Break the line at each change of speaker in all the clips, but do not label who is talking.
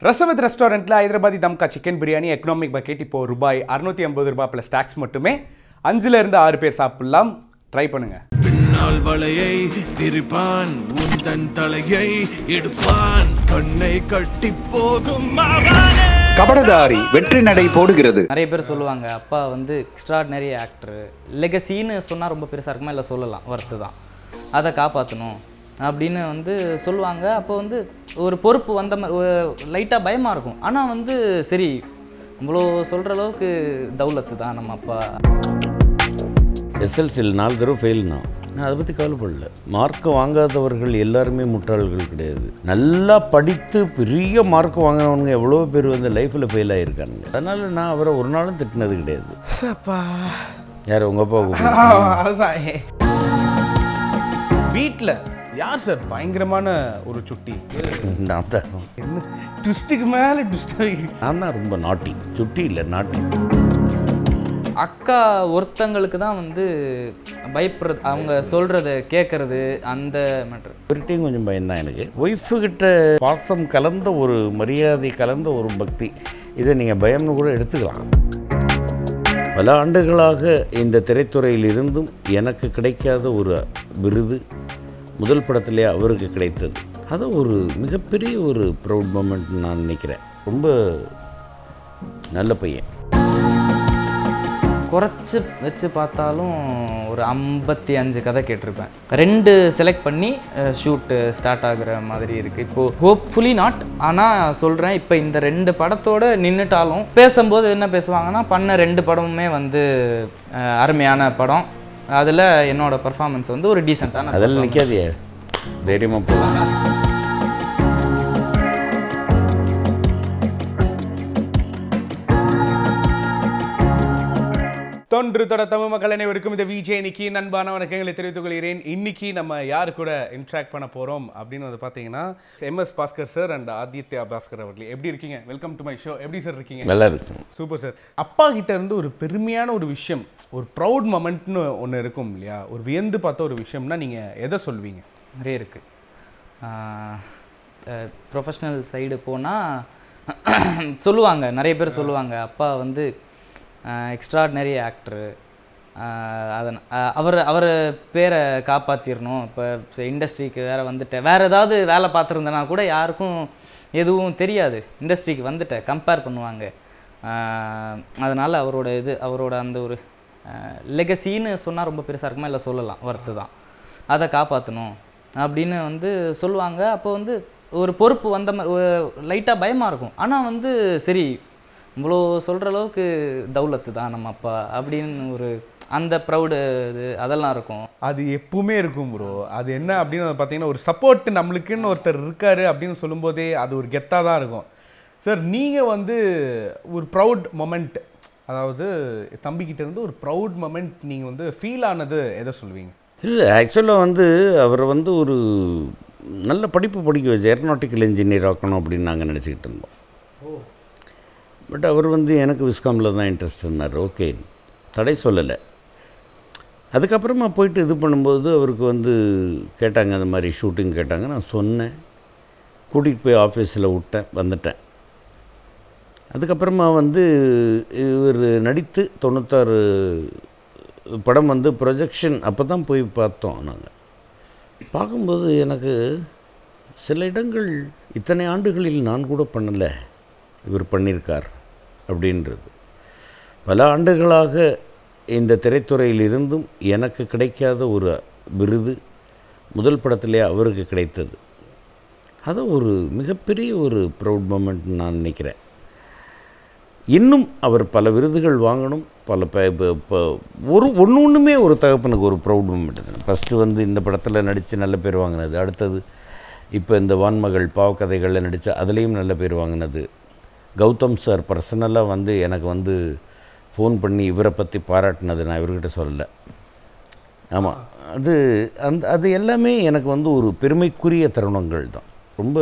ரசவத் ரெஸ்டாரண்ட்டில் ஹைதராபாதி தம்கா chicken biryani economic bucket இப்போ ரூபாய் அறுநூத்தி ஐம்பது ரூபாய் ப்ளஸ் டேக்ஸ் மட்டுமே அஞ்சுல இருந்து ஆறு பேர் சாப்பிடலாம் ட்ரை பண்ணுங்க
பின்னால் வலையை திரிப்பான் உந்தன் தலையை எடுப்பான் கண்ணை கட்டி போகும் அவனே
கபடதாரி வெற்றி நடை போடுகிறது
நிறைய பேர் சொல்லுவாங்க அப்பா வந்து எக்ஸ்ட்ராடினரி ஆக்டர் லெகசின்னு சொன்னால் ரொம்ப பெருசாக இருக்குமா இல்லை சொல்லலாம் ஒர்த்து தான் அதை காப்பாற்றணும் அப்படின்னு வந்து சொல்லுவாங்க அப்போ வந்து ஒரு பொறுப்பு வந்த மாதிரி லைட்டாக பயமாக இருக்கும் ஆனால் வந்து சரி இவ்வளோ சொல்கிற அளவுக்கு தௌலத்து தான் நம்ம அப்பா
எஸ்எல்சியில் நாலு தடவை ஃபெயில்னா நான் அதை பற்றி கவலைப்படல மார்க் வாங்காதவர்கள் எல்லாருமே முட்டாள்கள் கிடையாது நல்லா படித்து பெரிய மார்க் வாங்கினவனுங்க எவ்வளோ பேர் வந்து லைஃப்பில் ஃபெயில் ஆகியிருக்கானுங்க அதனால் நான் அவரை ஒரு நாளும் திட்டினது கிடையாது யார் உங்கள் அப்பா கூப்பிட்டு
அதுதான் வீட்டில் யார் சார் பயங்கரமான ஒரு சுட்டி
நான் தான்
என்ன ட்விஸ்ட்டுக்கு மேலே ட்விஸ்ட்
நான் தான் ரொம்ப நாட்டி சுட்டி இல்லை நாட்டி
அக்கா ஒருத்தங்களுக்கு தான் வந்து பயப்படுறது அவங்க சொல்கிறத கேட்குறது அந்த மேட்ரு
இவர்கிட்டையும் கொஞ்சம் பயம்தான் எனக்கு ஒய்ஃபு கிட்ட பாசம் கலந்த ஒரு மரியாதை கலந்த ஒரு பக்தி இதை நீங்கள் பயம்னு கூட எடுத்துக்கலாம் பல ஆண்டுகளாக இந்த திரைத்துறையில் இருந்தும் எனக்கு கிடைக்காத ஒரு விருது முதல் படத்திலே அவருக்கு கிடைத்தது அது ஒரு மிகப்பெரிய ஒரு ப்ரௌட் மூமெண்ட் நான் நினைக்கிறேன் ரொம்ப நல்ல பையன்
குறைச்சி வச்சு பார்த்தாலும் ஒரு ஐம்பத்தி அஞ்சு கதை கேட்டிருப்பேன் ரெண்டு செலக்ட் பண்ணி ஷூட்டு ஸ்டார்ட் ஆகுற மாதிரி இருக்குது இப்போது ஹோப்ஃபுல்லி நாட் ஆனால் சொல்கிறேன் இப்போ இந்த ரெண்டு படத்தோட நின்றுட்டாலும் பேசும்போது என்ன பேசுவாங்கன்னா பண்ண ரெண்டு படமுமே வந்து அஹ், அருமையான படம் அதில் என்னோட பர்ஃபார்மன்ஸ் வந்து ஒரு டீசெண்டான
அதெல்லாம் நிற்காதே தைரியமாக போகலாம்
தொன்று தொட தமிழ் மக்கள் அனைவருக்கும் இந்த விஜய் இன்னைக்கு நண்பான வணக்கங்களை தெரிவித்துக் கொள்கிறேன் இன்னைக்கு நம்ம யாரு கூட இன்ட்ராக்ட் பண்ண போறோம் அப்படின்னு வந்து பாத்தீங்கன்னா M S Bhaskar sir and Aditya Bhaskar அவர்களே எப்படி இருக்கீங்க வெல்கம் டு மை ஷோ எப்படி சார் இருக்கீங்க
நல்லா இருக்கும்
சூப்பர் சார் அப்பா கிட்ட இருந்து ஒரு பெருமையான ஒரு விஷயம் ஒரு ப்ரௌட் மொமெண்ட்னு ஒன்று இருக்கும் இல்லையா ஒரு வியந்து பார்த்த ஒரு விஷயம்னா நீங்க எதை சொல்வீங்க
நிறைய இருக்குது ப்ரொஃபஷ்னல் சைடு போனால் சொல்லுவாங்க நிறைய பேர் சொல்லுவாங்க அப்பா வந்து எக்ஸ்ட்ராடினரி ஆக்டரு அதன் அவர் அவர் பேரை காப்பாற்றிடணும் இப்போ இண்டஸ்ட்ரிக்கு வேறு வந்துட்டேன் வேறு ஏதாவது வேலை பார்த்துருந்தேனா கூட யாருக்கும் எதுவும் தெரியாது இண்டஸ்ட்ரிக்கு வந்துட்டேன் கம்பேர் பண்ணுவாங்க அதனால் அவரோட இது அவரோட அந்த ஒரு லெகசின்னு சொன்னால் ரொம்ப பெருசாக இருக்குமா இல்லை சொல்லலாம் ஒர்த்து தான் அதை காப்பாற்றணும் அப்படின்னு வந்து சொல்லுவாங்க அப்போ வந்து ஒரு பொறுப்பு வந்த மாதிரி லைட்டாக பயமாக இருக்கும் ஆனால் வந்து சரி இவ்வளோ சொல்கிற அளவுக்கு தௌலத்து தான் நம்ம அப்பா அப்படின்னு ஒரு அந்த ப்ரௌடு இது அதெல்லாம் இருக்கும்
அது எப்பவுமே இருக்கும் ப்ரோ அது என்ன அப்படின்னு வந்து பார்த்தீங்கன்னா ஒரு சப்போர்ட் நம்மளுக்குன்னு ஒருத்தர் இருக்காரு அப்படின்னு சொல்லும்போதே அது ஒரு கெத்தாக தான் இருக்கும் சார் நீங்கள் வந்து ஒரு ப்ரௌட் மொமெண்ட் அதாவது தம்பிக்கிட்ட இருந்து ஒரு ப்ரௌட் மொமெண்ட் நீங்கள் வந்து ஃபீல் ஆனது எதை சொல்லுவீங்க
இல்லை ஆக்சுவலாக வந்து அவர் வந்து ஒரு நல்ல படிப்பு படிக்க வச்சு ஏரோநாட்டிக்கல் இன்ஜினியர் ஆக்கணும் அப்படின்னு நாங்கள் நினச்சிக்கிட்டு இருந்தோம் பட் அவர் வந்து எனக்கு விஸ்காமில் தான் இன்ட்ரெஸ்ட் இருந்தார் ஓகே தடை சொல்லலை அதுக்கப்புறமா போயிட்டு இது பண்ணும்போது அவருக்கு வந்து கேட்டாங்க அந்த மாதிரி ஷூட்டிங் கேட்டாங்க நான் சொன்னேன் கூட்டிகிட்டு போய் ஆஃபீஸில் விட்டேன் வந்துட்டேன் அதுக்கப்புறமா வந்து இவர் நடித்து தொண்ணூத்தாறு படம் வந்து ப்ரொஜெக்ஷன் அப்போ தான் போய் பார்த்தோம் நாங்கள் பார்க்கும்போது எனக்கு சில இடங்கள் இத்தனை ஆண்டுகளில் நான் கூட பண்ணலை இவர் பண்ணியிருக்கார் அப்படின்றது பல ஆண்டுகளாக இந்த திரைத்துறையில் இருந்தும் எனக்கு கிடைக்காத ஒரு விருது முதல் படத்திலே அவருக்கு கிடைத்தது அது ஒரு மிகப்பெரிய ஒரு ப்ரௌட் மூமெண்ட் நான் நினைக்கிறேன் இன்னும் அவர் பல விருதுகள் வாங்கணும் பல ப ப- ப- ஒரு ஒன்று ஒன்றுமே ஒரு தகப்பனுக்கு ஒரு ப்ரௌட் மூமெண்ட் தான் ஃபஸ்ட்டு வந்து இந்த படத்தில் நடித்து நல்ல பேர் வாங்கினது அடுத்தது இப்போ இந்த வான்மகள் பாவக்கதைகளில் நடித்த அதுலேயும் நல்ல பேர் வாங்கினது கௌதம் சார் பர்சனலாக வந்து எனக்கு வந்து ஃபோன் பண்ணி இவரை பற்றி பாராட்டினது நான் இவர்கிட்ட சொல்லலை ஆமாம் அது அந்த அது எல்லாமே எனக்கு வந்து ஒரு பெருமைக்குரிய தருணங்கள் தான் ரொம்ப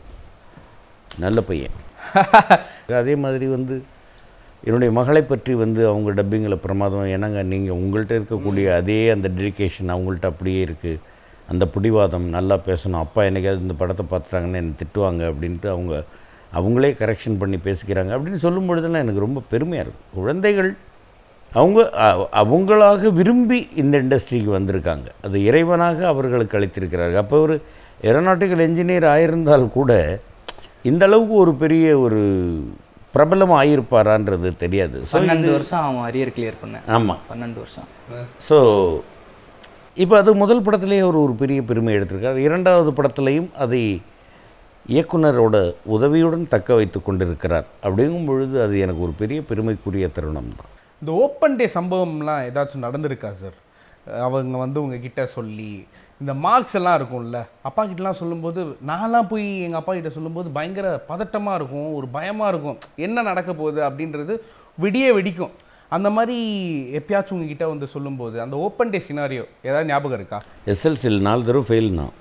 நல்ல பையன் அதே மாதிரி வந்து என்னுடைய மகளை பற்றி வந்து அவங்க டப்பிங்கில் பிரமாதம் என்னங்க நீங்கள் உங்கள்கிட்ட இருக்கக்கூடிய அதே அந்த டெடிகேஷன் அவங்கள்ட்ட அப்படியே இருக்குது அந்த பிடிவாதம் நல்லா பேசணும் அப்பா என்னைக்காவது இந்த படத்தை பார்த்துட்டாங்கன்னு என்னை திட்டுவாங்க அப்படின்ட்டு அவங்க அவங்களே கரெக்ஷன் பண்ணி பேசிக்கிறாங்க அப்படின்னு சொல்லும் பொழுதெல்லாம் எனக்கு ரொம்ப பெருமையாக இருக்கும் குழந்தைகள் அவங்க அ- அவங்களாக விரும்பி இந்த இண்டஸ்ட்ரிக்கு வந்திருக்காங்க அது இறைவனாக அவர்களுக்கு அளித்திருக்கிறார்கள் அப்போ ஒரு ஏரோநாட்டிக்கல் என்ஜினியர் ஆயிருந்தால் கூட இந்த அளவுக்கு ஒரு பெரிய ஒரு பிரபலம் ஆகியிருப்பாரான்றது தெரியாது ஸோ
பன்னெண்டு வருஷம் அவன் அரியர் கிளியர் பண்ணேன்
ஆமாம்
பன்னெண்டு வருஷம்
ஸோ இப்போ அது முதல் படத்திலேயே அவர் ஒரு பெரிய பெருமை எடுத்திருக்கார் இரண்டாவது படத்திலையும் அதை இயக்குனரோட உதவியுடன் தக்க வைத்து கொண்டிருக்கிறார் அப்படிங்கும் பொழுது அது எனக்கு ஒரு பெரிய பெருமைக்குரிய தருணம் தான்
இந்த ஓப்பன் டே சம்பவம்லாம் ஏதாச்சும் நடந்திருக்கா சார் அவங்க வந்து உங்ககிட்ட சொல்லி இந்த மார்க்ஸ் எல்லாம் இருக்கும்ல அப்பா கிட்டலாம் சொல்லும்போது நான்லாம் போய் எங்கள் அப்பா கிட்ட சொல்லும்போது பயங்கர பதட்டமாக இருக்கும் ஒரு பயமாக இருக்கும் என்ன நடக்க போகுது அப்படின்றது விடிய வெடிக்கும் அந்த மாதிரி எப்பயாச்சும் உங்ககிட்ட வந்து சொல்லும்போது அந்த ஓப்பன் டே சினாரியோ ஏதாவது ஞாபகம் இருக்கா
எஸ்எல்சியில் நாலு தடவை ஃபெயில் தான்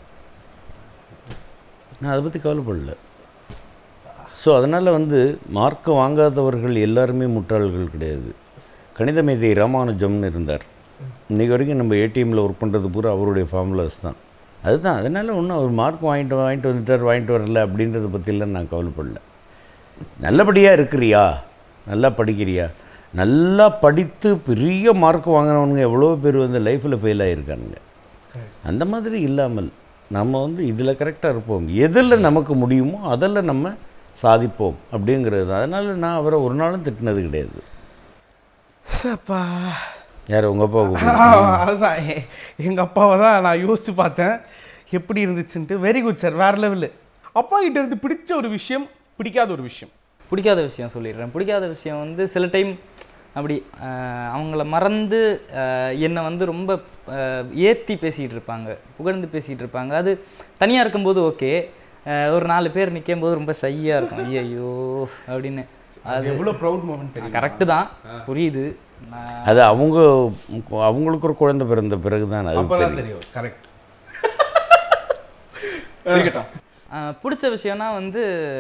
நான் அதை பற்றி கவலைப்படல ஸோ அதனால் வந்து மார்க் வாங்காதவர்கள் எல்லாருமே முட்டாள்கள் கிடையாது கணித மேதை ராமானுஜம்னு இருந்தார் இன்றைக்கி வரைக்கும் நம்ம ஏடிஎம்மில் ஒர்க் பண்ணுறது பூரா அவருடைய ஃபார்முலாஸ் தான் அதுதான் அதனால் ஒன்றும் அவர் மார்க் வாங்கிட்டு வாங்கிட்டு வந்துட்டார் வாங்கிட்டு வரல அப்படின்றத பற்றிலாம் நான் கவலைப்படல நல்லபடியாக இருக்கிறியா நல்லா படிக்கிறியா நல்லா படித்து பெரிய மார்க் வாங்கினவனுங்க எவ்வளோ பேர் வந்து லைஃப்பில் ஃபெயில் ஆகியிருக்கானுங்க அந்த மாதிரி இல்லாமல் நம்ம வந்து இதில் கரெக்டாக இருப்போம் எதில் நமக்கு முடியுமோ அதில் நம்ம சாதிப்போம் அப்படிங்கிறது தான் அதனால் நான் அவரை ஒரு நாளும் திட்டினது கிடையாது
அப்பா
யார் உங்கள் அப்பா
அதுதான் எ- எங்க அப்பாவை தான் நான் யோசிச்சு பார்த்தேன் எப்படி இருந்துச்சுன்ட்டு வெரி குட் சார் வேற லெவலு அப்பா கிட்ட இருந்து பிடிச்ச ஒரு விஷயம் பிடிக்காத ஒரு விஷயம்
பிடிக்காத விஷயம் சொல்லிடுறேன் பிடிக்காத விஷயம் வந்து சில டைம் அப்படி ஆஹ், அவங்கள மறந்து ஆஹ், என்னை வந்து ரொம்ப ஏற்றி பேசிகிட்டு இருப்பாங்க புகழ்ந்து பேசிகிட்டு இருப்பாங்க அது தனியாக இருக்கும்போது ஓகே ஒரு நாலு பேர் நிற்கும் போது ரொம்ப ஷையாக இருக்கும் ஐயோ அப்படின்னு அது
எவ்வளோ ப்ரௌட் மூமெண்ட் தெரியும்
கரெக்டு தான் புரியுது நான்
அது அவங்க அவங்களுக்கு ஒரு குழந்தை பிறந்த பிறகு தான் அது
அப்பதான்
தெரியும்
தெரியும் கரெக்ட்
இருக்கட்டும் ஆஹ் பிடிச்ச விஷயம்னா வந்து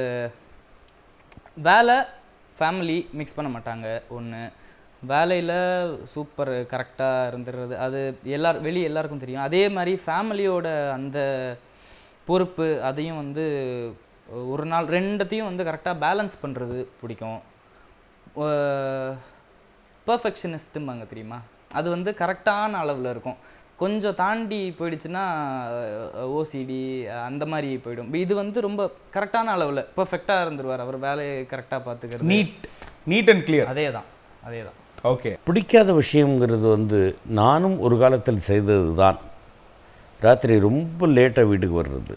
வேலை ஃபேமிலி மிக்ஸ் பண்ண மாட்டாங்க ஒன்று வேலையில் சூப்பர் கரெக்டாக இருந்துடுறது அது எல்லார் வெளியே எல்லாருக்கும் தெரியும் அதே மாதிரி ஃபேமிலியோட அந்த பொறுப்பு அதையும் வந்து ஒரு நாள் ரெண்டத்தையும் வந்து கரெக்டாக பேலன்ஸ் பண்ணுறது பிடிக்கும் பர்ஃபெக்ஷனிஸ்ட்டும்பாங்க தெரியுமா அது வந்து கரெக்டான அளவில் இருக்கும் கொஞ்சம் தாண்டி போயிடுச்சுன்னா ஓசிடி அந்த மாதிரி போயிடும் இது வந்து ரொம்ப கரெக்டான அளவில் பர்ஃபெக்டாக இருந்துருவார் அவர் வேலையை கரெக்டாக பார்த்துக்கிறது
நீட் நீட் அண்ட் கிளியர்
அதே தான் அதே தான்
ஓகே
பிடிக்காத விஷயங்கிறது வந்து நானும் ஒரு காலத்தில் செய்தது தான் ராத்திரி ரொம்ப லேட்டாக வீட்டுக்கு வர்றது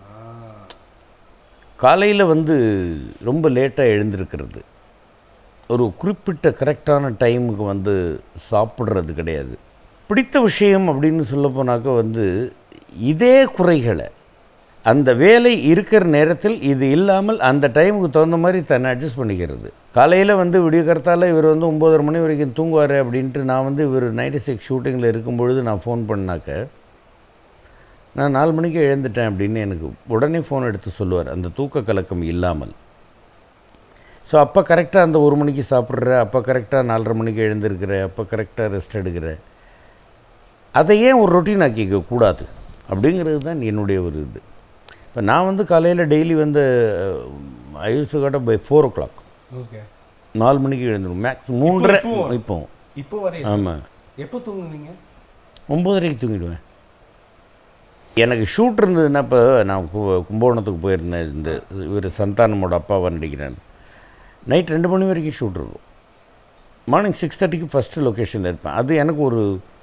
காலையில் வந்து ரொம்ப லேட்டாக எழுந்திருக்கிறது ஒரு குறிப்பிட்ட கரெக்டான டைமுக்கு வந்து சாப்பிட்றது கிடையாது பிடித்த விஷயம் அப்படின்னு சொல்ல போனாக்கா வந்து இதே குறைகளை அந்த வேலை இருக்கிற நேரத்தில் இது இல்லாமல் அந்த டைமுக்கு தகுந்த மாதிரி தன்னை அட்ஜஸ்ட் பண்ணிக்கிறது காலையில் வந்து விடிய கருத்தால இவர் வந்து ஒம்போதரை மணி வரைக்கும் தூங்குவார் அப்படின்ட்டு நான் வந்து இவர் நைன்டி சிக்ஸ் ஷூட்டிங்கில் இருக்கும் பொழுது நான் ஃபோன் பண்ணாக்க நான் நாலு மணிக்கு எழுந்துட்டேன் அப்படின்னு எனக்கு உடனே ஃபோன் எடுத்து சொல்லுவார் அந்த தூக்க கலக்கம் இல்லாமல் ஸோ அப்போ கரெக்டாக அந்த ஒரு மணிக்கு சாப்பிட்ற அப்போ கரெக்டாக நாலரை மணிக்கு எழுந்திருக்கிற அப்போ கரெக்டாக ரெஸ்ட் எடுக்கிற அதை ஏன் ஒரு ரொட்டீன் ஆக்கிக்க கூடாது அப்படிங்கிறது தான் என்னுடைய ஒரு இது இப்போ நான் வந்து காலையில் டெய்லி வந்து I use to cut by four o'clock
okay
நாலு மணிக்கு எழுந்துடும் மேக்ஸ் மூன்றரை
இப்பவும்?
இப்போ
இப்போ வரை
ஆமாம்
எப்போ தூங்குவீங்க
ஒம்போதரைக்கு தூங்கிடுவேன் எனக்கு ஷூட் இருந்ததுன்னா இப்போ நான் கு- கும்பகோணத்துக்கு போயிருந்தேன் இந்த இவர் சந்தானமோட அப்பாவை நடிக்கிறேன் நைட் ரெண்டு மணி வரைக்கும் ஷூட் இருக்கும் மார்னிங் சிக்ஸ் தேர்ட்டிக்கு ஃபஸ்ட்டு லொக்கேஷனில் இருப்பேன் அது எனக்கு ஒரு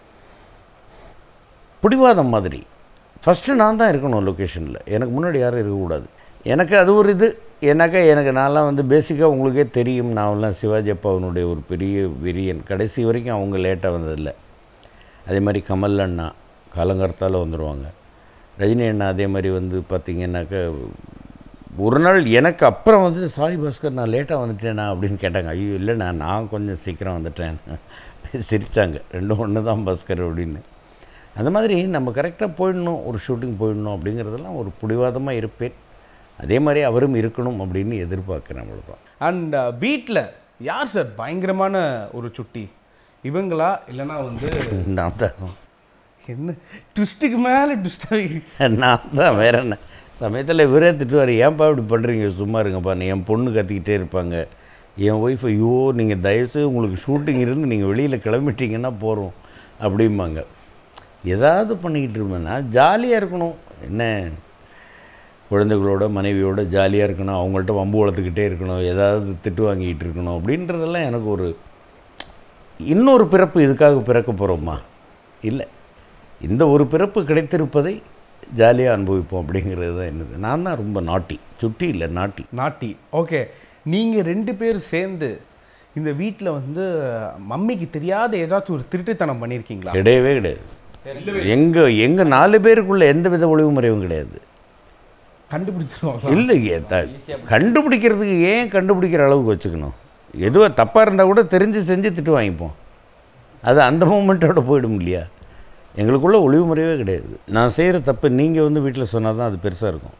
பிடிவாதம் மாதிரி ஃபஸ்ட்டு நான் தான் இருக்கணும் லொக்கேஷனில் எனக்கு முன்னாடி யாரும் இருக்கக்கூடாது எனக்கு அது ஒரு இது ஏன்னாக்கா எனக்கு நான்லாம் வந்து பேசிக்காக உங்களுக்கே தெரியும் நான்லாம் சிவாஜி அப்பாவனுடைய ஒரு பெரிய வெறியன் கடைசி வரைக்கும் அவங்க லேட்டாக வந்ததில்லை அதே மாதிரி கமல் அண்ணா காலங்காலத்தால் வந்துடுவாங்க ரஜினி அண்ணா அதே மாதிரி வந்து பார்த்திங்கன்னாக்கா ஒரு நாள் எனக்கு அப்புறம் வந்து சாரி பாஸ்கர் நான் லேட்டாக வந்துட்டேனா அப்படின்னு கேட்டாங்க ஐயோ இல்லைண்ணா நான் கொஞ்சம் சீக்கிரம் வந்துட்டேன் சிரித்தாங்க ரெண்டும் ஒன்று தான் பாஸ்கர் அப்படின்னு அந்த மாதிரி நம்ம கரெக்டாக போயிடணும் ஒரு ஷூட்டிங் போயிடணும் அப்படிங்கிறதெல்லாம் ஒரு பிடிவாதமாக இருப்பேன் அதே மாதிரி அவரும் இருக்கணும் அப்படின்னு எதிர்பார்க்குறேன் அவ்வளோதான்
அண்ட் வீட்டில் யார் சார் பயங்கரமான ஒரு சுட்டி இவங்களா இல்லைன்னா வந்து
நான் தான்
என்ன ட்விஸ்ட்டுக்கு மேலே ட்விஸ்டாக
நான் தான் வேற என்ன சமயத்தில் இவரே திட்டுவார் ஏன்ப்பா இப்படி பண்ணுறீங்க சும்மா இருங்கப்பா நீ என் பொண்ணு கத்திக்கிட்டே இருப்பாங்க என் ஒய்ஃப் ஐயோ நீங்கள் தயவுசெய்து உங்களுக்கு ஷூட்டிங் இருந்து நீங்கள் வெளியில் கிளம்பிட்டீங்கன்னா போகிறோம் அப்படிம்பாங்க ஏதாவது பண்ணிக்கிட்டு இருப்பேன்னா ஜாலியாக இருக்கணும் என்ன குழந்தைகளோட மனைவியோட ஜாலியாக இருக்கணும் அவங்கள்ட்ட வம்பு வளர்த்துக்கிட்டே இருக்கணும் ஏதாவது திட்டு வாங்கிக்கிட்டு இருக்கணும் அப்படின்றதெல்லாம் எனக்கு ஒரு இன்னொரு பிறப்பு இதுக்காக பிறக்க போகிறோமா இல்லை இந்த ஒரு பிறப்பு கிடைத்திருப்பதை ஜாலியாக அனுபவிப்போம் அப்படிங்கிறது தான் என்னது நான் தான் ரொம்ப நாட்டி சுட்டி இல்லை நாட்டி
நாட்டி ஓகே நீங்கள் ரெண்டு பேர் சேர்ந்து இந்த வீட்டில் வந்து மம்மிக்கு தெரியாத ஏதாச்சும் ஒரு திருட்டுத்தனம் பண்ணியிருக்கீங்களா
கிடையவே கிடையாது எங்கள் எங்கள் நாலு பேருக்குள்ள எந்த வித ஒளிவு முறையும் கிடையாது
கண்டுபிடிச்சிருவாங்க
இல்லையே த- கண்டுபிடிக்கிறதுக்கு ஏன் கண்டுபிடிக்கிற அளவுக்கு வச்சுக்கணும் எதுவோ தப்பாக இருந்தால் கூட தெரிஞ்சு செஞ்சு திட்டு வாங்கிப்போம் அது அந்த மூமெண்ட்டோட போயிடும் இல்லையா எங்களுக்குள்ள ஒளிவு முறையே கிடையாது நான் செய்கிற தப்பு நீங்கள் வந்து வீட்டில் சொன்னால் தான் அது பெருசாக இருக்கும்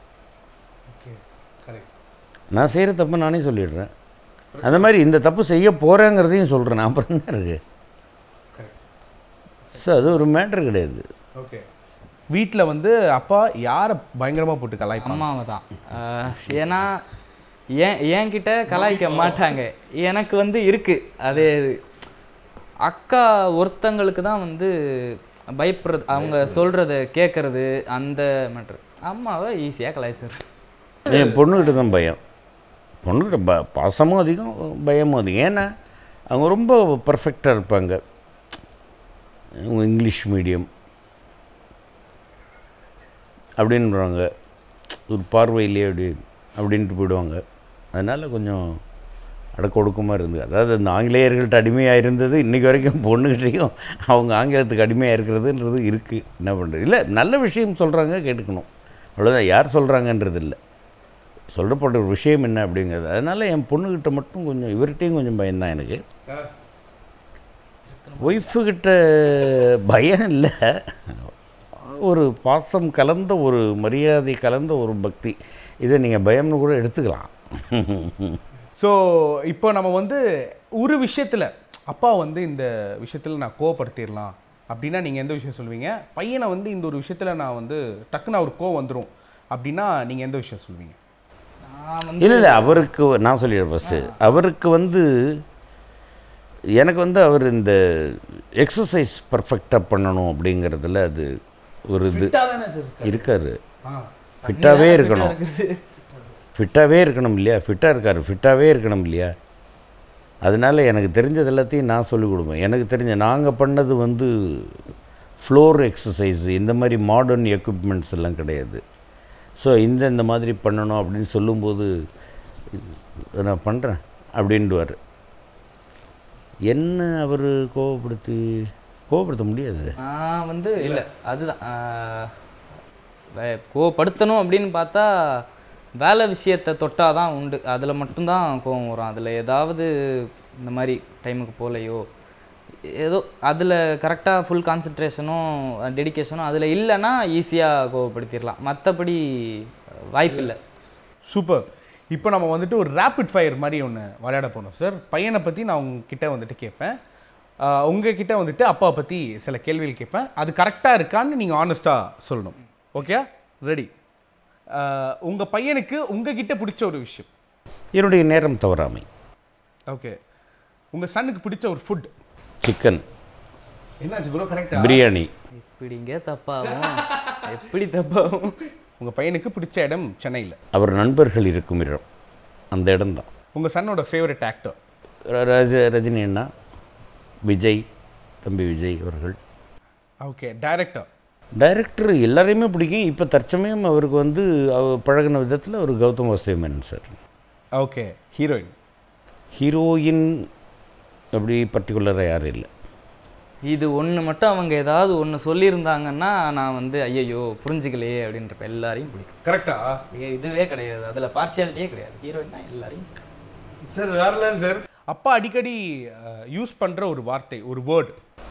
நான் செய்கிற தப்பு நானே சொல்லிடுறேன் அந்த மாதிரி இந்த தப்பு செய்ய போகிறேங்கிறதையும் சொல்கிறேன் நான் அப்புறம் என்ன இருக்கு ஸோ அது ஒரு மேட்ரு கிடையாது
ஓகே வீட்டில் வந்து அப்பா யாரை பயங்கரமாக போட்டு கலாய்ப்பாங்க
அம்மாவை தான் ஆஹ் ஏன்னா ஏன் என்கிட்ட கலாய்க்க மாட்டாங்க எனக்கு வந்து இருக்கு அதே இது. அக்கா ஒருத்தங்களுக்கு தான் வந்து பயப்படுறது அவங்க சொல்கிறத கேட்குறது அந்த மேட்ரு அம்மாவை ஈஸியாக கலாய்ச்சிடுறேன்
என் பொண்ணுக்கிட்ட தான் பயம் பொண்ணுக்கிட்ட ப பாசமும் அதிகம் பயமும் அதிகம் ஏன்னா அவங்க ரொம்ப பர்ஃபெக்டாக இருப்பாங்க அவங்க இங்கிலீஷ் மீடியம் அப்படின்றாங்க ஒரு பார்வையிலேயே அப்படி அப்படின்ட்டு போயிடுவாங்க அதனால் கொஞ்சம் அடக்க ஒடுக்கமாக இருந்தது அதாவது அந்த ஆங்கிலேயர்கள்ட்ட அடிமையாக இருந்தது இன்றைக்கி வரைக்கும் பொண்ணுகிட்டையும் அவங்க ஆங்கிலத்துக்கு அடிமையாக இருக்கிறதுன்றது இருக்குது என்ன பண்ணுறது இல்லை நல்ல விஷயம் சொல்கிறாங்க கேட்டுக்கணும் அவ்வளோதான் யார் சொல்கிறாங்கன்றது இல்லை சொல்லப்பட்ட ஒரு விஷயம் என்ன அப்படிங்கிறது அதனால் என் பொண்ணுக்கிட்ட மட்டும் கொஞ்சம் இவர்கிட்டையும் கொஞ்சம் பயம்தான் எனக்கு ஒய்ஃபுக்கிட்ட பயம் இல்லை ஒரு பாசம் கலந்த ஒரு மரியாதை கலந்த ஒரு பக்தி இதை நீங்கள் பயம்னு கூட எடுத்துக்கலாம்
ஸோ இப்போ நம்ம வந்து ஒரு விஷயத்தில் அப்பா வந்து இந்த விஷயத்தில் நான் கோவப்படுத்திடலாம் அப்படின்னா நீங்கள் எந்த விஷயம் சொல்லுவீங்க பையனை வந்து இந்த ஒரு விஷயத்தில் நான் வந்து டக்குன்னு அவர் கோவம் வந்துடும் அப்படின்னா நீங்கள் எந்த விஷயம் சொல்லுவீங்க
நான் வந்து
இல்லை இல்லை அவருக்கு நான் சொல்லிடுறேன் ஃபஸ்ட்டு அவருக்கு வந்து எனக்கு வந்து அவர் இந்த எக்ஸசைஸ் பர்ஃபெக்டாக பண்ணணும் அப்படிங்கிறதுல அது ஒரு இது இருக்காரு ஃபிட்டாகவே இருக்கணும் ஃபிட்டாகவே இருக்கணும் இல்லையா ஃபிட்டாக இருக்கார் ஃபிட்டாகவே இருக்கணும் இல்லையா அதனால எனக்கு தெரிஞ்சது எல்லாத்தையும் நான் சொல்லிக் கொடுப்பேன் எனக்கு தெரிஞ்ச நாங்கள் பண்ணது வந்து ஃப்ளோர் எக்ஸசைஸ் இந்த மாதிரி மாடர்ன் எக்யூப்மெண்ட்ஸ் எல்லாம் கிடையாது ஸோ இந்த இந்த மாதிரி பண்ணணும் அப்படின்னு சொல்லும்போது "இது நான் பண்ணுறேன் அப்படின்டுவார் என்ன அவர் கோவப்படுத்தி கோவப்படுத்த முடியாது
நான் வந்து இல்லை அதுதான் ஆஹ் வே- கோவப்படுத்தணும் அப்படின்னு பார்த்தா வேலை விஷயத்தை தொட்டால் தான் உண்டு அதில் மட்டும்தான் கோவம் வரும் அதில் ஏதாவது இந்த மாதிரி டைமுக்கு போகலையோ ஏதோ அதில் கரெக்டாக ஃபுல் கான்சன்ட்ரேஷனும் டெடிகேஷனும் அதில் இல்லைன்னா ஈஸியாக கோவப்படுத்திடலாம் மற்றபடி வாய்ப்பில்லை
சூப்பர் இப்போ நம்ம வந்துட்டு ஒரு ரேபிட் ஃபயர் மாதிரி ஒன்று விளையாட போனோம் சார் பையனை பற்றி நான் உங்ககிட்ட வந்துட்டு கேட்பேன் ஆஹ் உங்ககிட்ட வந்துட்டு அப்பாவை பற்றி சில கேள்விகள் கேட்பேன் அது கரெக்டாக இருக்கான்னு நீங்கள் ஆனஸ்ட்டாக சொல்லணும் ஓகே ரெடி உங்கள் பையனுக்கு உங்ககிட்ட பிடிச்ச ஒரு விஷயம்
என்னுடைய நேரம் தவறாமை
ஓகே உங்கள் சன்னுக்கு பிடிச்ச ஒரு ஃபுட்
சிக்கன்
என்னாச்சு ப்ரோ கரெக்டா
பிரியாணி
எப்படிங்க தப்பாகும் எப்படி தப்பாகும்
உங்கள் பையனுக்கு பிடிச்ச இடம் சென்னையில்
அவர் நண்பர்கள் இருக்கும் இடம் அந்த இடம்தான்
உங்கள் சன்னோட ஃபேவரட் ஆக்டர்
ர- ரஜ ரஜினி அண்ணா விஜய் தம்பி விஜய் அவர்கள்
ஓகே டைரக்டர்
டைரக்டர் எல்லாரையுமே பிடிக்கும் இப்போ தற்சமயம் அவருக்கு வந்து அவர் பழகின விதத்தில் ஒரு Gautham Vasudevan sir
okay heroine
heroine அப்படி பர்டிகுலராக யாரும் இல்லை
இது ஒன்று மட்டும் அவங்க ஏதாவது ஒன்று சொல்லியிருந்தாங்கன்னா நான் வந்து ஐயையோ புரிஞ்சுக்கலையே அப்படின்றப்ப எல்லாரையும் பிடிக்கும்
கரெக்டா
ஏ, இதுவே கிடையாது அதில் பார்ஷியாலிட்டியே கிடையாது ஹீரோயின் தான் எல்லாரையும்
சார் வேறல சார் அப்பா அடிக்கடி யூஸ் பண்ணுற ஒரு வார்த்தை ஒரு வேர்டு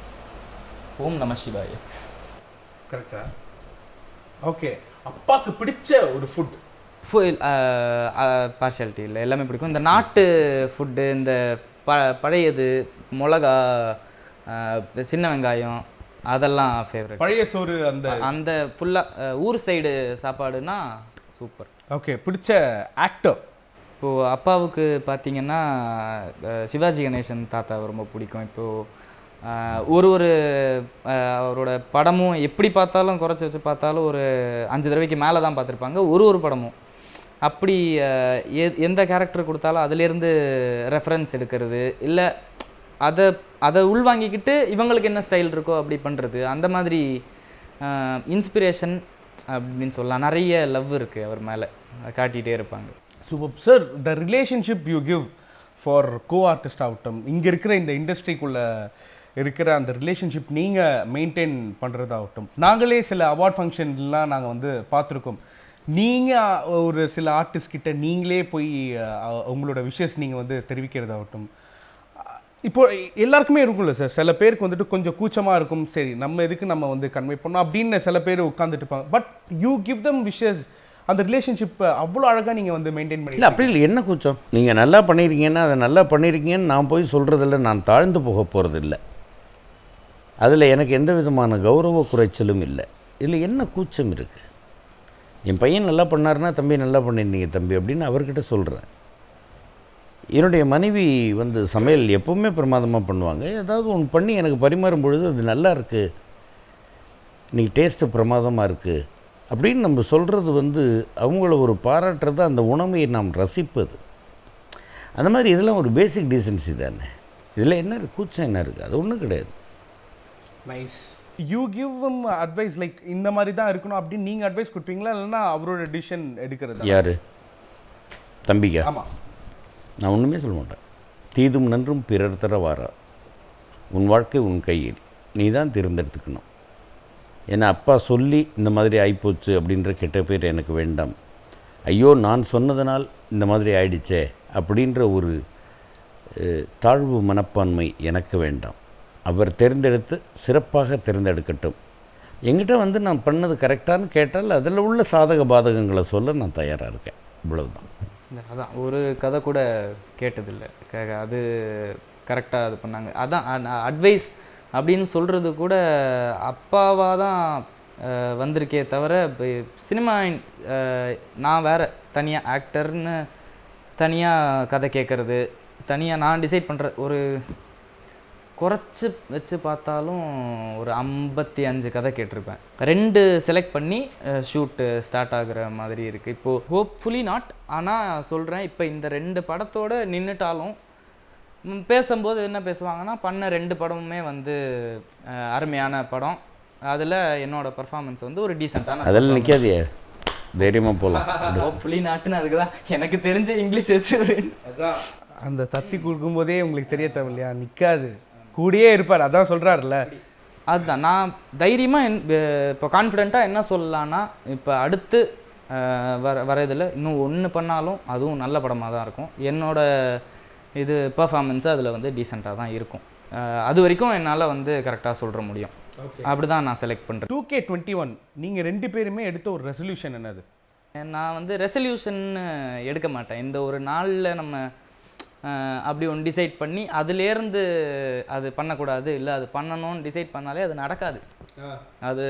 ஓம் நம சிவாய
கரெக்டா ஓகே அப்பாக்கு பிடிச்ச ஒரு ஃபுட்
ஃபுல் பார்ஷியாலிட்டி இல்லை எல்லாமே பிடிக்கும் இந்த நாட்டு ஃபுட்டு இந்த ப பழையது மிளகா ஆஹ், சின்ன வெங்காயம் அதெல்லாம் ஃபேவரட்
பழைய சோறு அந்த
அந்த ஃபுல்லாக ஊர் சைடு சாப்பாடுனா சூப்பர்
ஓகே பிடிச்ச ஆக்டர்
இப்போது அப்பாவுக்கு பார்த்தீங்கன்னா அஹ், சிவாஜி கணேசன் தாத்தாவை ரொம்ப பிடிக்கும் இப்போது ஒரு ஒரு அஹ், அவரோட படமும் எப்படி பார்த்தாலும் குறைச்சி வச்சு பார்த்தாலும் ஒரு அஞ்சு தடவைக்கு மேலே தான் பார்த்துருப்பாங்க ஒரு ஒரு படமும் அப்படி அஹ், எ- எந்த கேரக்டர் கொடுத்தாலும் அதுலேருந்து ரெஃபரன்ஸ் எடுக்கிறது இல்லை அதை அதை உள்வாங்கிக்கிட்டு இவங்களுக்கு என்ன ஸ்டைல் இருக்கோ அப்படி பண்ணுறது அந்த மாதிரி இன்ஸ்பிரேஷன் அப்படின்னு சொல்லலாம் நிறைய லவ் இருக்குது அவர் மேலே காட்டிகிட்டே இருப்பாங்க
super sir the relationship you give for co artist ஆகட்டும் இங்கே இருக்கிற இந்த இண்டஸ்ட்ரிக்குள்ளே இருக்கிற அந்த ரிலேஷன்ஷிப் நீங்கள் மெயின்டைன் பண்ணுறதாகட்டும் நாங்களே சில அவார்ட் ஃபங்க்ஷன்லாம் நாங்கள் வந்து பார்த்துருக்கோம் நீங்கள் ஒரு சில ஆர்டிஸ்ட் கிட்ட நீங்களே போய் அஹ், உங்களோட விஷஸ் நீங்கள் வந்து தெரிவிக்கிறதாகட்டும் இப்போ எல்லாருக்குமே இருக்கும்ல சார் சில பேருக்கு வந்துட்டு கொஞ்சம் கூச்சமாக இருக்கும் சரி நம்ம எதுக்கு நம்ம வந்து கன்வே பண்ணோம் அப்படின்னு சில பேர் உட்காந்துட்டு இருப்பாங்க but you give them wishes அந்த ரிலேஷன்ஷிப் அவ்வளோ அழகாக நீங்கள் வந்து மெயின்டைன்
இல்லை
பண்ணி
அப்படி இல்லை என்ன கூச்சம் நீங்கள் நல்லா பண்ணியிருக்கீங்கன்னா அதை நல்லா பண்ணியிருக்கீங்கன்னு நான் போய் சொல்கிறதில்ல நான் தாழ்ந்து போக போகிறதில்ல அதில் எனக்கு எந்த விதமான கௌரவ குறைச்சலும் இல்லை இதில் என்ன கூச்சம் இருக்குது என் பையன் நல்லா பண்ணாருன்னா தம்பி நல்லா பண்ணியிருந்தீங்க தம்பி அப்படின்னு அவர்கிட்ட சொல்கிறேன் என்னுடைய மனைவி வந்து சமையல் எப்பவுமே பிரமாதமாக பண்ணுவாங்க ஏதாவது ஒன்று பண்ணி எனக்கு பரிமாறும் பொழுது அது நல்லா இருக்குது இன்னைக்கு டேஸ்ட்டு பிரமாதமாக இருக்குது அப்படின்னு நம்ம சொல்கிறது வந்து அவங்கள ஒரு பாராட்டுறது அந்த உணவை நாம் ரசிப்பது அந்த மாதிரி இதெல்லாம் ஒரு பேசிக் டீசன்சி தானே இதில் என்ன இருக்கு? கூச்சம் என்ன இருக்குது அது ஒன்றும் கிடையாது
nice you give them advice like இந்த மாதிரி தான் இருக்கணும் அப்படின்னு நீங்கள் அட்வைஸ் கொடுப்பீங்களா இல்லைன்னா அவரோட டிசிஷன் எடுக்கிறது
யார் தம்பிக்கா
ஆமாம்
நான் ஒன்றுமே சொல்ல மாட்டேன் தீதும் நன்றும் பிறர் தர வாரா உன் வாழ்க்கை உன் கையில் நீ தான் தேர்ந்தெடுத்துக்கணும் ஏன்னா அப்பா சொல்லி இந்த மாதிரி ஆயிப்போச்சு அப்படின்ற கெட்ட பேர் எனக்கு வேண்டாம் ஐயோ நான் சொன்னதனால் இந்த மாதிரி ஆயிடுச்சே அப்படின்ற ஒரு அஹ், தாழ்வு மனப்பான்மை எனக்கு வேண்டாம் அவர் தேர்ந்தெடுத்து சிறப்பாக தேர்ந்தெடுக்கட்டும் என்கிட்ட வந்து நான் பண்ணது கரெக்டானு கேட்டால் அதில் உள்ள சாதக பாதகங்களை சொல்ல நான் தயாராக இருக்கேன் இவ்வளவுதான்
இல்ல, அதான் ஒரு கதை கூட கேட்டதில்லை க- அது கரெக்டாக இது பண்ணாங்க அதான் அட்வைஸ் அப்படின்னு சொல்கிறது கூட அப்பாவாக தான் அஹ், வந்திருக்கே தவிர இப்ப சினிமா அஹ், நான் வேற தனியாக ஆக்டர்னு தனியாக கதை கேட்குறது தனியாக நான் டிசைட் பண்ணுற ஒரு குறைச்சி வச்சு பார்த்தாலும் ஒரு ஐம்பத்தி அஞ்சு கதை கேட்டிருப்பேன் ரெண்டு செலக்ட் பண்ணி ஷூட்டு ஸ்டார்ட் ஆகுற மாதிரி இருக்குது இப்போது ஹோப்ஃபுல்லி நாட் ஆனால் சொல்கிறேன் இப்போ இந்த ரெண்டு படத்தோட நின்றுட்டாலும் ம், பேசும்போது என்ன பேசுவாங்கன்னா பண்ண ரெண்டு படமுமே வந்து அஹ், அருமையான படம் அதில் என்னோட பர்ஃபார்மன்ஸ் வந்து ஒரு டீசெண்டான
அதெல்லாம் நிற்காதியே தைரியமாக போகலாம்
ஹோப்ஃபுல்லி நாட்டுன்னு அதுக்கு தான் எனக்கு தெரிஞ்ச இங்கிலீஷ் வச்சு ஒரு
அந்த தத்தி கொடுக்கும்போதே உங்களுக்கு தெரிய தேவையில்லையா நிற்காது கூடயே இருப்பார் அதான் சொல்கிறாருல்ல
அதுதான் நான் தைரியமாக இப்போ கான்ஃபிடெண்ட்டாக என்ன சொல்லலான்னா இப்போ அடுத்து அஹ், வர வர இதில் இன்னும் ஒன்று பண்ணாலும் அதுவும் நல்ல படமாக தான் இருக்கும் என்னோட இது பர்ஃபார்மன்ஸு அதில் வந்து டீசெண்டாக தான் இருக்கும் அஹ், அது வரைக்கும் என்னால் வந்து கரெக்டாக சொல்ற முடியும் அப்படி தான் நான் செலக்ட் பண்ணுறேன்
டூ கே டுவெண்ட்டி ஒன் நீங்கள் ரெண்டு பேருமே எடுத்த ஒரு ரெசல்யூஷன் என்னது
நான் வந்து ரெசல்யூஷன் எடுக்க மாட்டேன் இந்த ஒரு நாளில் நம்ம அஹ், அப்படி ஒன்று டிசைட் பண்ணி அதுலேருந்து அது பண்ணக்கூடாது இல்லை அது பண்ணணும்னு டிசைட் பண்ணாலே அது நடக்காது அது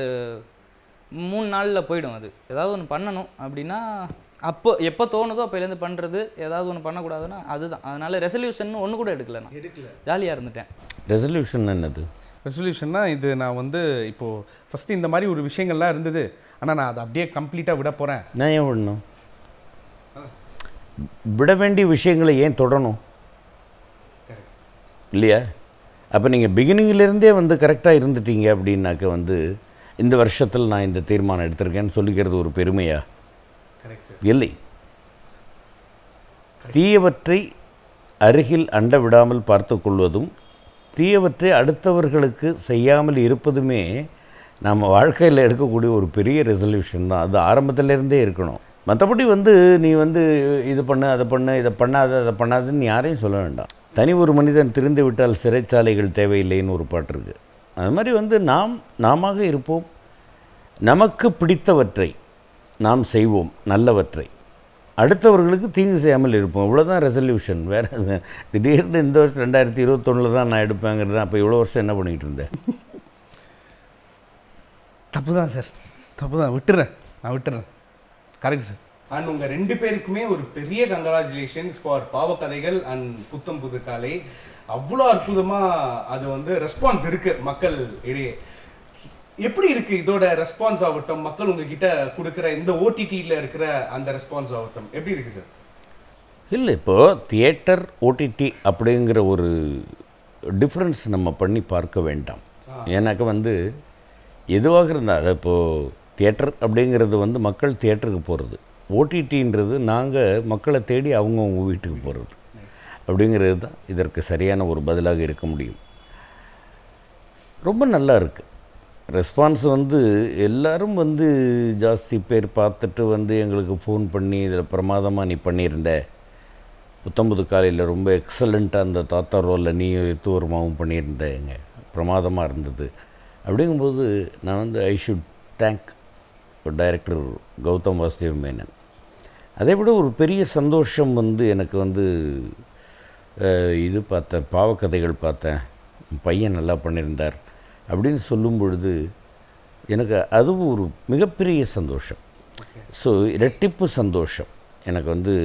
மூணு நாளில் போயிடும் அது ஏதாவது ஒன்று பண்ணணும் அப்படின்னா அப்போ எப்போ தோணுதோ அப்போலேருந்து பண்ணுறது ஏதாவது ஒன்று பண்ணக்கூடாதுன்னா அதுதான் அதனால ரெசல்யூஷன் ஒன்று கூட எடுக்கல நான் ஜாலியாக இருந்துட்டேன்
ரெசல்யூஷன் என்னது
ரெசல்யூஷன்னா இது நான் வந்து இப்போது ஃபஸ்ட்டு இந்த மாதிரி ஒரு விஷயங்கள்லாம் இருந்தது ஆனால் நான் அதை அப்படியே கம்ப்ளீட்டாக விட போகிறேன்
நான் ஏன் விடணும் விட வேண்டிய விஷயங்களை ஏன் தொடணும் இல்லையா அப்போ நீங்கள் பிகினிங்கிலேருந்தே வந்து கரெக்டாக இருந்துட்டீங்க அப்படின்னாக்க வந்து இந்த வருஷத்தில் நான் இந்த தீர்மானம் எடுத்திருக்கேன்னு சொல்லிக்கிறது ஒரு பெருமையா இல்லை தீயவற்றை அருகில் அண்ட விடாமல் பார்த்து கொள்வதும் தீயவற்றை அடுத்தவர்களுக்கு செய்யாமல் இருப்பதுமே நம்ம வாழ்க்கையில் எடுக்கக்கூடிய ஒரு பெரிய ரெசல்யூஷன் தான் அது ஆரம்பத்திலேருந்தே இருக்கணும் மற்றபடி வந்து நீ வந்து இது பண்ணு அதை பண்ணு இதை பண்ணாத அதை பண்ணாதுன்னு யாரையும் சொல்ல வேண்டாம் தனி ஒரு மனிதன் திரிந்து விட்டால் சிறைச்சாலைகள் தேவையில்லைன்னு ஒரு பாட்டு இருக்குது அது மாதிரி வந்து நாம் நாம இருப்போம் நமக்கு பிடித்தவற்றை நாம் செய்வோம் நல்லவற்றை அடுத்தவர்களுக்கு தீங்கு செய்யாமல் இருப்போம் இவ்வளோதான் ரெசல்யூஷன் வேறு திடீர்னு இந்த வருஷம் ரெண்டாயிரத்தி இருபத்தொன்னில் தான் நான் எடுப்பேங்கிறது அப்போ இவ்வளோ வருஷம் என்ன பண்ணிகிட்டு இருந்தேன்
தப்பு தான் சார் தப்பு தான் விட்டுறேன் நான் விட்டுறேன் கரெக்ட் சார் அண்ட் உங்க ரெண்டு பேருக்குமே ஒரு பெரிய கங்க்ராச்சுலேஷன்ஸ் ஃபார் பாவக்கதைகள் அண்ட் புத்தம் புது காலை அவ்வளோ அற்புதமா அது வந்து ரெஸ்பான்ஸ் இருக்கு மக்கள் இடையே எப்படி இருக்கு இதோட ரெஸ்பான்ஸ் ஆகட்டும் மக்கள் உங்ககிட்ட கொடுக்குற இந்த ஓடிடியில் இருக்கிற அந்த ரெஸ்பான்ஸ் ஆகட்டும் எப்படி இருக்கு சார்
இல்லை இப்போது தியேட்டர் ஓடிடி அப்படிங்கிற ஒரு டிஃப்ரென்ஸ் நம்ம பண்ணி பார்க்க வேண்டாம் எனக்கு வந்து எதுவாக இருந்தால் அது இப்போது தியேட்டர் அப்படிங்கிறது வந்து மக்கள் தியேட்டருக்கு போகிறது ஓடிடின்றது நாங்கள் மக்களை தேடி அவங்கவுங்க வீட்டுக்கு போகிறது அப்படிங்கிறது தான் இதற்கு சரியான ஒரு பதிலாக இருக்க முடியும் ரொம்ப நல்லா இருக்குது ரெஸ்பான்ஸ் வந்து எல்லாரும் வந்து ஜாஸ்தி பேர் பார்த்துட்டு வந்து எங்களுக்கு ஃபோன் பண்ணி இதில் பிரமாதமாக நீ பண்ணியிருந்த புத்தம்புது காலையில் ரொம்ப எக்ஸலண்ட்டாக அந்த தாத்தா ரோலில் நீ தூரமாகவும் பண்ணியிருந்தேங்க பிரமாதமாக இருந்தது அப்படிங்கும்போது நான் வந்து I should thank director Gautham Vasudev Menon அதை விட ஒரு பெரிய சந்தோஷம் வந்து எனக்கு வந்து அஹ், இது பார்த்தேன் பாவக்கதைகள் பார்த்தேன் உன் பையன் நல்லா பண்ணியிருந்தார் அப்படின்னு சொல்லும் பொழுது எனக்கு அதுவும் ஒரு மிகப்பெரிய சந்தோஷம் ஸோ இரட்டிப்பு சந்தோஷம் எனக்கு வந்து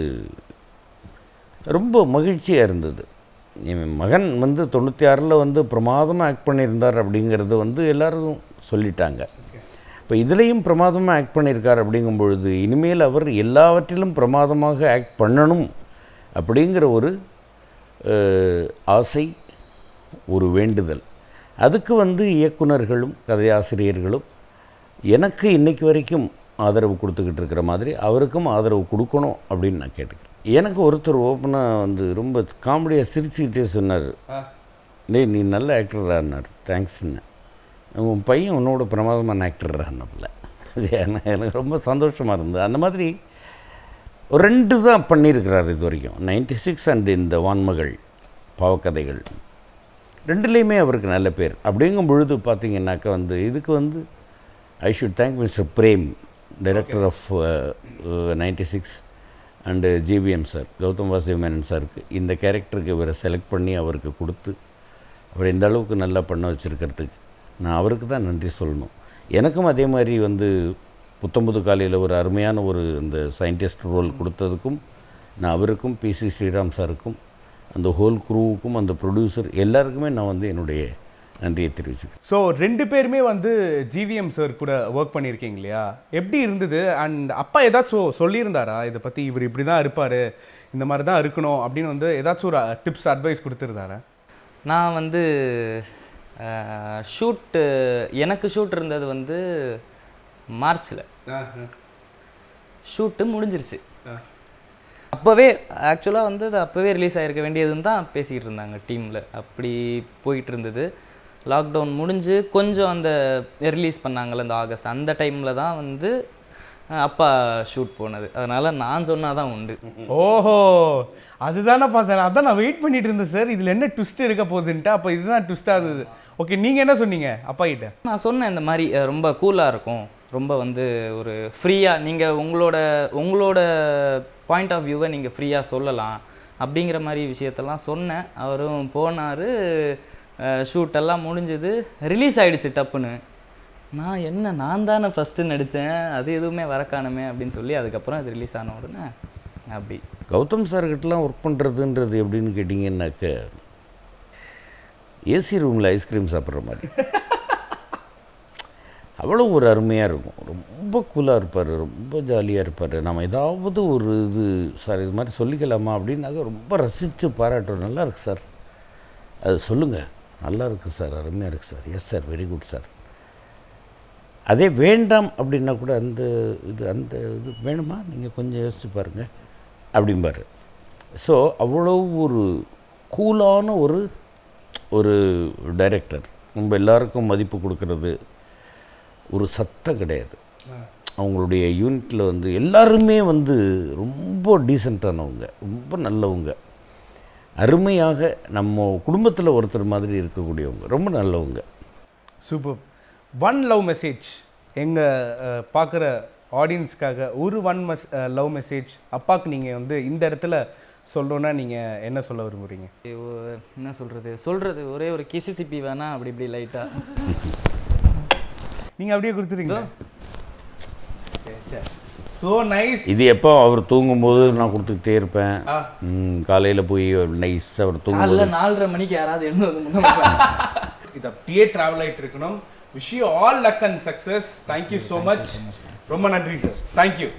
ரொம்ப மகிழ்ச்சியாக இருந்தது என் மகன் வந்து தொண்ணூற்றி ஆறில் வந்து பிரமாதமாக ஆக்ட் பண்ணியிருந்தார் அப்படிங்கிறது வந்து எல்லாரும் சொல்லிட்டாங்க இப்போ இதுலேயும் பிரமாதமாக ஆக்ட் பண்ணியிருக்கார் அப்படிங்கும் பொழுது இனிமேல் அவர் எல்லாவற்றிலும் பிரமாதமாக ஆக்ட் பண்ணணும் அப்படிங்கிற ஒரு அஹ், ஆசை ஒரு வேண்டுதல் அதுக்கு வந்து இயக்குனர்களும் கதையாசிரியர்களும் எனக்கு இன்னைக்கு வரைக்கும் ஆதரவு கொடுத்துக்கிட்டு இருக்கிற மாதிரி அவருக்கும் ஆதரவு கொடுக்கணும் அப்படின்னு நான் கேட்டுக்கிறேன் எனக்கு ஒருத்தர் ஓப்பனாக வந்து ரொம்ப காமெடியாக சிரிச்சுக்கிட்டே சொன்னார் டேய் நீ நல்ல ஆக்டர்றான்னார் தேங்க்ஸ்ன்னு உன் பையன் உன்னோட பிரமாதமான ஆக்டர்றான்னப்பில்ல அது எனக்கு எனக்கு ரொம்ப சந்தோஷமாக இருந்தது அந்த மாதிரி ஒரு ரெண்டு தான் பண்ணியிருக்கிறார் இது வரைக்கும் நைன்டி சிக்ஸ் அண்ட் இந்த வான்மகள் பாவக்கதைகள் ரெண்டுலேயுமே அவருக்கு நல்ல பேர் அப்படிங்கும் பொழுது பார்த்தீங்கன்னாக்கா வந்து இதுக்கு வந்து I should thank mister Prem director of ninety six and GVM sir Gautham Vasudev Menon சாருக்கு இந்த கேரக்டருக்கு இவரை செலக்ட் பண்ணி அவருக்கு கொடுத்து அவர் இந்த அளவுக்கு நல்லா பண்ண வச்சுருக்கிறதுக்கு நான் அவருக்கு தான் நன்றி சொல்லணும் எனக்கும் அதே மாதிரி வந்து புத்தம்புது காலையில் ஒரு அருமையான ஒரு இந்த சயின்டிஸ்ட் ரோல் கொடுத்ததுக்கும் நான் அவருக்கும் பிசி ஸ்ரீராம் சாருக்கும் அந்த ஹோல் குரூவுக்கும் அந்த ப்ரொடியூசர் எல்லாருக்குமே நான் வந்து என்னுடைய நன்றியை தெரிவிச்சுக்கிறேன்
ஸோ ரெண்டு பேருமே வந்து ஜிவிஎம் சார் கூட ஒர்க் பண்ணியிருக்கீங்க இல்லையா எப்படி இருந்தது அண்ட் அப்பா ஏதாச்சும் சொல்லியிருந்தாரா இதை பற்றி இவர் இப்படி தான் இருப்பார் இந்த மாதிரி தான் இருக்கணும் அப்படின்னு வந்து ஏதாச்சும் ஒரு டிப்ஸ் அட்வைஸ் கொடுத்துருந்தாரா
நான் வந்து ஷூட்டு எனக்கு ஷூட் இருந்தது வந்து மார்ச்சில் ஷூட்டு முடிஞ்சிருச்சு அப்போவே ஆக்சுவலாக வந்து அது அப்போவே ரிலீஸ் ஆகிருக்க வேண்டியதுன்னு தான் பேசிக்கிட்டு இருந்தாங்க டீமில் அப்படி போயிட்டு இருந்தது லாக்டவுன் முடிஞ்சு கொஞ்சம் அந்த ரிலீஸ் பண்ணாங்கல்ல இந்த ஆகஸ்ட் அந்த டைமில் தான் வந்து அஹ், அப்பா ஷூட் போனது அதனால் நான் சொன்னால் தான் உண்டு
ஓஹோ அதுதானே பார்த்தேன் அதான் நான் வெயிட் பண்ணிட்டு இருந்தேன் சார் இதில் என்ன ட்விஸ்ட் இருக்க போகுதுன்ட்டு அப்போ இதுதான் ட்விஸ்டாக இருந்தது ஓகே நீங்கள் என்ன சொன்னீங்க அப்பா கிட்ட
நான் சொன்னேன் இந்த மாதிரி அஹ், ரொம்ப கூலாக இருக்கும் ரொம்ப வந்து ஒரு ஃப்ரீயாக நீங்கள் உங்களோட உங்களோட பாயிண்ட் ஆஃப் வியூவை நீங்கள் ஃப்ரீயாக சொல்லலாம் அப்படிங்கிற மாதிரி விஷயத்தெல்லாம் சொன்னேன் அவரும் போனார் ஷூட்டெல்லாம் முடிஞ்சது ரிலீஸ் ஆயிடுச்சு டப்புன்னு நான் என்ன நான் தானே ஃபஸ்ட்டு நடித்தேன் அது எதுவுமே வரக்கானுமே அப்படின்னு சொல்லி அதுக்கப்புறம் அது ரிலீஸ் ஆன உடனே அப்படி
கௌதம் சார்கிட்டலாம் ஒர்க் பண்ணுறதுன்றது எப்படின்னு கேட்டிங்கன்னாக்க ஏசி ரூமில் ஐஸ்கிரீம் சாப்பிட்ற மாதிரி அவ்வளோ ஒரு அருமையாக இருக்கும் ரொம்ப கூலாக இருப்பார் ரொம்ப ஜாலியாக இருப்பார் நம்ம ஏதாவது ஒரு இது சார் இது மாதிரி சொல்லிக்கலாமா அப்படின்னாக்க ரொம்ப ரசித்து பாராட்டுறோம் நல்லா இருக்கு சார் அது சொல்லுங்கள் நல்லா இருக்கு சார் அருமையாக இருக்குது sir yes sir very good sir அதே வேண்டாம் அப்படின்னா கூட அந்த இது அந்த இது வேணுமா நீங்கள் கொஞ்சம் யோசிச்சு பாருங்கள் அப்படிம்பாரு ஸோ அவ்வளோ ஒரு கூலான ஒரு ஒரு டைரக்டர் நம்ம எல்லாருக்கும் மதிப்பு கொடுக்கறது ஒரு சத்தம் கிடையாது அவங்களுடைய யூனிட்டில் வந்து எல்லாருமே வந்து ரொம்ப டீசெண்டானவங்க ரொம்ப நல்லவங்க அருமையாக நம்ம குடும்பத்தில் ஒருத்தர் மாதிரி இருக்கக்கூடியவங்க ரொம்ப நல்லவங்க
சூப்பர் ஒன் லவ் மெசேஜ் எங்கள் பார்க்குற ஆடியன்ஸ்க்காக ஒரு ஒன் மஸ் லவ் மெசேஜ் அப்பாவுக்கு நீங்கள் வந்து இந்த இடத்துல சொல்லணுன்னா நீங்கள் என்ன சொல்ல விரும்புகிறீங்க
ஐயோ, என்ன சொல்கிறது சொல்கிறது ஒரே ஒரு கிசிசிபி வேணா அப்படி இப்படி லைட்டாக
நீங்கள் அப்படியே கொடுத்துறீங்களா ஸோ நைஸ்
இது எப்போ அவர் தூங்கும்போது நான் கொடுத்துக்கிட்டே இருப்பேன் காலையில் போய் நைஸாக அவர்
காலைல
தூங்கும்போது
நாலரை மணிக்கு யாராவது எழுந்து வந்து முத்தம்
இது அப்படியே டிராவல் ஆயிட்டு இருக்கணும் wish you all luck and success thank you so much ரொம்ப நன்றி சார் தேங்க்யூ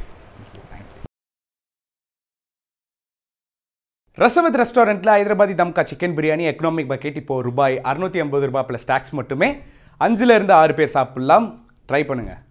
ரசவத் ரெஸ்டாரண்ட்டில் ஹைதராபாதி தம்கா சிக்கன் பிரியாணி எக்கனாமிக் பக்கெட் இப்போ ரூபாய் அறுநூத்தி ஐம்பது ரூபாய் ப்ளஸ் டேக்ஸ் மட்டுமே அஞ்சுல இருந்து ஆறு பேர் சாப்பிடலாம் ட்ரை பண்ணுங்க